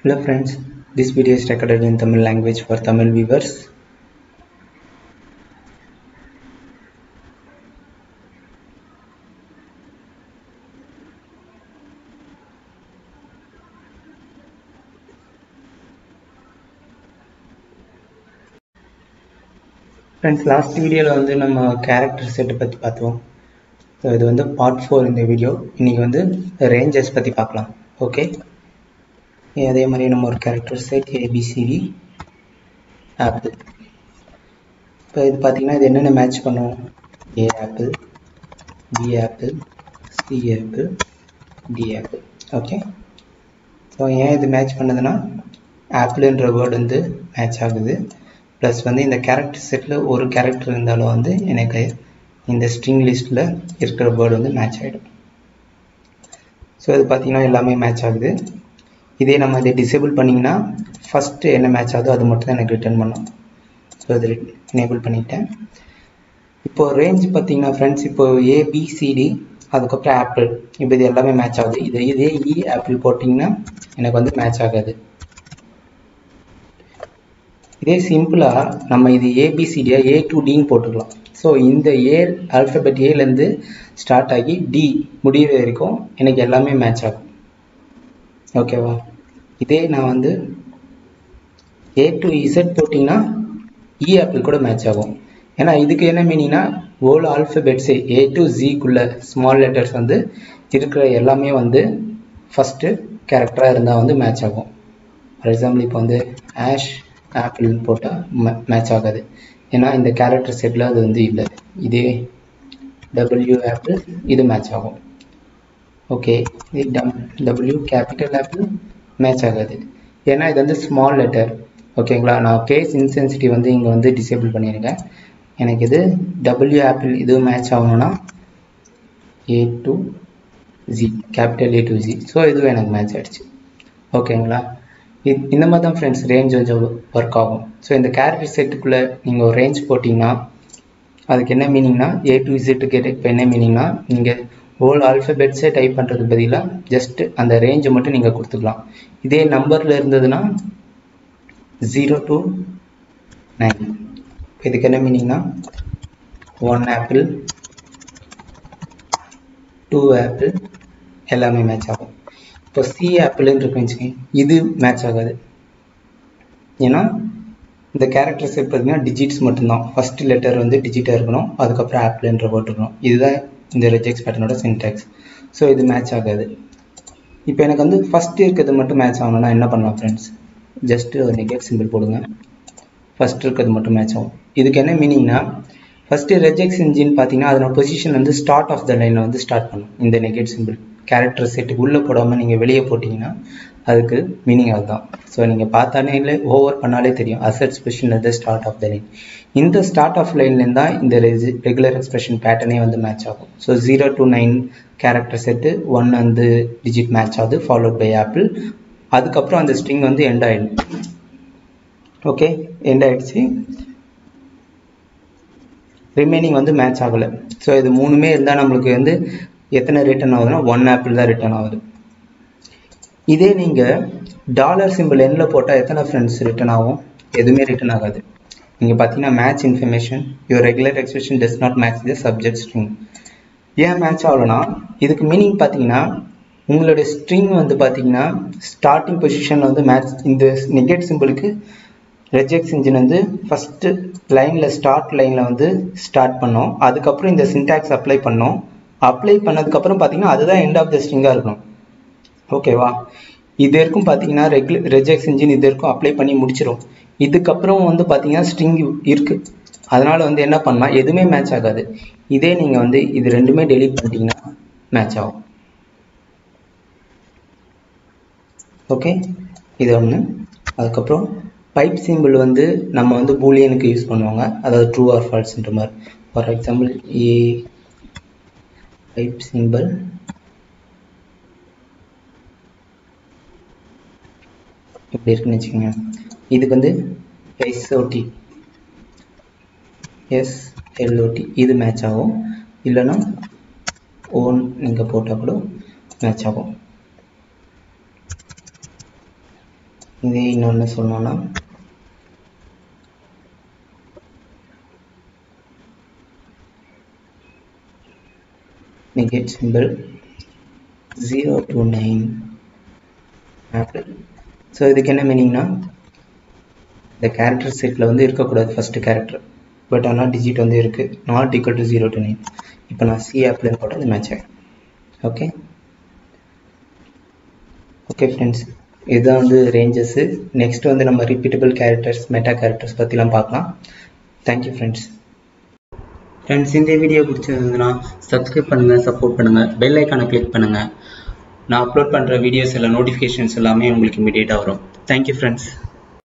Hello friends, this video is recorded in Tamil language for Tamil viewers. Friends last வீடியோவில் வந்து நம்ம character செட்டை பற்றி பார்த்தோம் ஸோ இது வந்து பார்ட் ஃபோர் இந்த வீடியோ இன்றைக்கி வந்து ரேஞ்சஸ் பற்றி பார்க்கலாம் ஓகே அதே மாதிரி நம்ம ஒரு கேரக்டர் செட் ஏபிசிடி ஆப்பிள் இப்போ இது பார்த்தீங்கன்னா இது என்னென்ன மேட்ச் பண்ணுவோம் A apple B apple C apple D apple okay so ஏன் இது மேட்ச் பண்ணுதுன்னா ஆப்பிள்ன்ற வேர்டு வந்து மேட்ச் ஆகுது ப்ளஸ் வந்து இந்த கேரக்டர் செட்டில் ஒரு கேரக்டர் இருந்தாலும் வந்து எனக்கு இந்த ஸ்ட்ரிங் லிஸ்ட்டில் இருக்கிற வேர்டு வந்து மேட்ச் ஆகிடும் ஸோ இது பார்த்திங்கன்னா எல்லாமே மேட்ச் ஆகுது இதே நம்ம இதை டிசேபிள் பண்ணிங்கன்னா ஃபஸ்ட்டு என்ன மேட்ச் ஆகுதோ அது மட்டும் தான் எனக்கு ரிட்டர்ன் பண்ணும் ஸோ இது எனேபிள் பண்ணிட்டேன் இப்போ ரேஞ்ச் பார்த்தீங்கன்னா ஃப்ரெண்ட்ஸ் இப்போ ஏபிசிடி அதுக்கப்புறம் ஆப்பிள் இப்போ இது எல்லாமே மேட்ச் ஆகுது இது இதே இ ஆப்பிள் போட்டிங்கன்னா எனக்கு வந்து மேட்ச் ஆகாது இதே சிம்பிளாக நம்ம இது ஏபிசிடியா ஏ டு டின்னு போட்டுக்கலாம் ஸோ இந்த ஏ ஆல்ஃபபெட் ஏலேருந்து ஸ்டார்ட் ஆகி டி முடிகிற வரைக்கும் எனக்கு எல்லாமே மேட்ச் ஆகும் ஓகேவா இதே நான் வந்து ஏ டு இசட் போட்டிங்கன்னா இ ஆப்பிள் கூட மேட்ச் ஆகும் ஏன்னா இதுக்கு என்ன மீனிங்னா ஓல் ஆல்ஃபபெட்ஸே ஏ டு ஜிக்குள்ளே ஸ்மால் லெட்டர்ஸ் வந்து இருக்கிற எல்லாமே வந்து ஃபஸ்ட்டு கேரக்டராக இருந்தால் வந்து மேட்ச் ஆகும் ஃபார் எக்ஸாம்பிள் இப்போ வந்து ஆஷ் ஆப்பிள் போட்டால் மேட்ச் ஆகாது ஏன்னா இந்த கேரக்டர் செட்டில் அது வந்து இல்லை இதே டபிள்யூ ஆப்பிள் இது மேட்ச் ஆகும் ஓகே இது டம் டபிள்யூ கேபிட்டல் ஆப்பிள் மேட்ச் ஆகாது ஏன்னா இது வந்து ஸ்மால் லெட்டர் ஓகேங்களா நான் கேஸ் இன்சென்சிட்டிவ் வந்து இங்கே வந்து டிசேபிள் பண்ணியிருக்கேன் எனக்கு இது டபிள்யூ ஆப்பிள் இது மேட்ச் ஆகணும்னா A to G capital A to G so இதுவும் எனக்கு மேட்ச் ஆகிடுச்சு ஓகேங்களா இந்த மாதிரி தான் ஃப்ரெண்ட்ஸ் ரேஞ்ச் கொஞ்சம் ஒர்க் ஆகும் ஸோ இந்த கேரக்டர் செட்டுக்குள்ளே நீங்கள் ஒரு ரேஞ்ச் போட்டிங்கன்னா அதுக்கு என்ன மீனிங்னா ஏ டு இசட்டுக்கு இப்போ என்ன மீனிங்னா நீங்கள் ஹோல் ஆல்ஃபபெட்ஸே டைப் பண்ணுறதுக்கு பதிலாக ஜஸ்ட் அந்த ரேஞ்சை மட்டும் நீங்கள் கொடுத்துக்கலாம் இதே நம்பரில் இருந்ததுன்னா ஜீரோ டு நைன் இதுக்கு என்ன மீனிங்னா ஒன் ஆப்பிள் டூ ஆப்பிள் எல்லாமே மேட்ச் ஆகும் இப்போ சி ஆப்பிள்னு இருக்குன்னு வச்சுக்கோங்க இது மேட்ச் ஆகாது ஏன்னா இந்த கேரக்டர் செட் பார்த்தீங்கன்னா டிஜிட்ஸ் மட்டும்தான் ஃபர்ஸ்ட் லெட்டர் வந்து டிஜிட்டாக இருக்கணும் அதுக்கப்புறம் ஆப்பிள்ன்ற போட்டுருக்கணும் இதுதான் இந்த ரெஜெக்ஸ் பேட்டர்னோட சின்டாக்ஸ் ஸோ இது மேட்ச் ஆகாது இப்போ எனக்கு வந்து ஃபஸ்ட் இருக்கிறது மட்டும் மேட்ச் ஆகணும்னா என்ன பண்ணலாம் ஃப்ரெண்ட்ஸ் ஜஸ்ட்டு ஒரு நெகேட் சிம்பிள் போடுங்க ஃபஸ்ட் இருக்கிறது மட்டும் மேட்ச் ஆகும் இதுக்கு என்ன மீனிங்னா ஃபஸ்ட்டு ரெஜெக்ஸ் இன்ஜின் பார்த்தீங்கன்னா அதனோட பொசிஷன் வந்து ஸ்டார்ட் ஆஃப் த லைனில் வந்து ஸ்டார்ட் பண்ணும் இந்த நெகேட் சிம்பிள் கேரக்டர் செட்டுக்கு உள்ளே போடாமல் நீங்கள் வெளியே போட்டிங்கன்னா அதுக்கு மீனிங் அதுதான் ஸோ நீங்கள் பார்த்தாலே இல்லை ஓவர் பண்ணாலே தெரியும் அசட் ஸ்பெஷன் வந்து ஸ்டார்ட் ஆஃப் த லைன் இந்த ஸ்டார்ட் ஆஃப் லைன்லேருந்து தான் இந்த ரெகுலர் எக்ஸ்பிரஷன் பேட்டர்னே வந்து மேட்ச் ஆகும் so zero to nine character set one வந்து டிஜிட் மேட்ச் ஆகுது ஃபாலோட் பை ஆப்பிள் அதுக்கப்புறம் அந்த ஸ்ட்ரிங் வந்து எண்ட் ஆகிடும் ஓகே எண்ட் ஆகிடுச்சு ரிமைனிங் வந்து மேட்ச் ஆகலை ஸோ இது மூணுமே இருந்தால் நம்மளுக்கு வந்து எத்தனை ரிட்டர்ன் ஆகுதுன்னா ஒன் ஆப்பிள் தான் ரிட்டர்ன் ஆகுது இதே நீங்கள் டாலர் சிம்பிள் எண்ணில் போட்டால் எத்தனை ஃப்ரெண்ட்ஸ் ரிட்டர்ன் ஆகும் எதுவுமே ரிட்டர்ன் ஆகாது நீங்கள் பார்த்தீங்கன்னா match information your regular expression does not match the subject string ஏன் மேட்ச் ஆகலனா இதுக்கு மீனிங் பார்த்தீங்கன்னா உங்களுடைய ஸ்ட்ரிங் வந்து பார்த்தீங்கன்னா ஸ்டார்டிங் பொசிஷனில் வந்து மேட்ச் இந்த நெகேட் சிம்பிளுக்கு ரெஜெக்ட்ஸ் இன்ஜின் வந்து ஃபஸ்ட்டு லைனில் ஸ்டார்ட் லைனில் வந்து ஸ்டார்ட் பண்ணோம் அதுக்கப்புறம் இந்த சின்டாக்ஸ் அப்ளை பண்ணோம் அப்ளை பண்ணதுக்கப்புறம் பார்த்தீங்கன்னா அதுதான் எண்ட் ஆஃப் த ஸ்ட்ரிங்காக இருக்கணும் ஓகேவா இது வரைக்கும் பார்த்தீங்கன்னா ரெகுல ரெஜெக்ஸ் இன்ஜின் இது வரைக்கும் அப்ளை பண்ணி முடிச்சிடும் இதுக்கப்புறம் வந்து பார்த்தீங்கன்னா ஸ்ட்ரிங் இருக்குது அதனால் வந்து என்ன பண்ணால் எதுவுமே மேட்ச் ஆகாது இதே நீங்கள் வந்து இது ரெண்டுமே டெலீட் பண்ணிட்டீங்கன்னா மேட்ச் ஆகும் ஓகே இது ஒன்று அதுக்கப்புறம் பைப் சிம்பிள் வந்து நம்ம வந்து பூலியனுக்கு யூஸ் பண்ணுவாங்க அதாவது ட்ரூ ஆர் ஃபால்ஸ்ன்ற மாதிரி for example A pipe symbol இப்படி இருக்குன்னு வச்சுக்கோங்க இதுக்கு வந்து எஸ்ஓடி எஸ் எல்ஓடி இது மேட்ச் ஆகும் இல்லைன்னா ஓன் நீங்கள் போட்டால் கூட மேட்ச் ஆகும் இதே இன்னொன்று சொன்னோன்னா negate symbol 0 to 9 apple so இதுக்கு என்ன மீனிங்னா இந்த கேரக்டர் செட்டில் வந்து இருக்கக்கூடாது ஃபஸ்ட்டு கேரக்டர் பட் ஆனால் டிஜிட் வந்து இருக்குது not equal to zero to nine இப்போ நான் சி ஆப்லன்னு போட்டால் இது மேட்ச் ஆகும் ஓகே ஓகே ஃப்ரெண்ட்ஸ் இதுதான் வந்து ரேஞ்சஸ்ஸு நெக்ஸ்ட் வந்து நம்ம ரிப்பீட்டபிள் கேரக்டர்ஸ் மெட்டா கேரக்டர்ஸ் பற்றிலாம் பார்க்கலாம் தேங்க்யூ ஃப்ரெண்ட்ஸ் ஃப்ரெண்ட்ஸ் இந்த வீடியோ பிடிச்சிருந்ததுன்னா சப்ஸ்கிரைப் பண்ணுங்கள் சப்போர்ட் பண்ணுங்கள் பெல் ஐக்கானை கிளிக் பண்ணுங்கள் நான் அப்லோட் பண்ணுற வீடியோஸ் எல்லாம் நோட்டிஃபிகேஷன்ஸ் எல்லாமே உங்களுக்கு இமீடியட்டாக வரும் தேங்க்யூ ஃப்ரெண்ட்ஸ்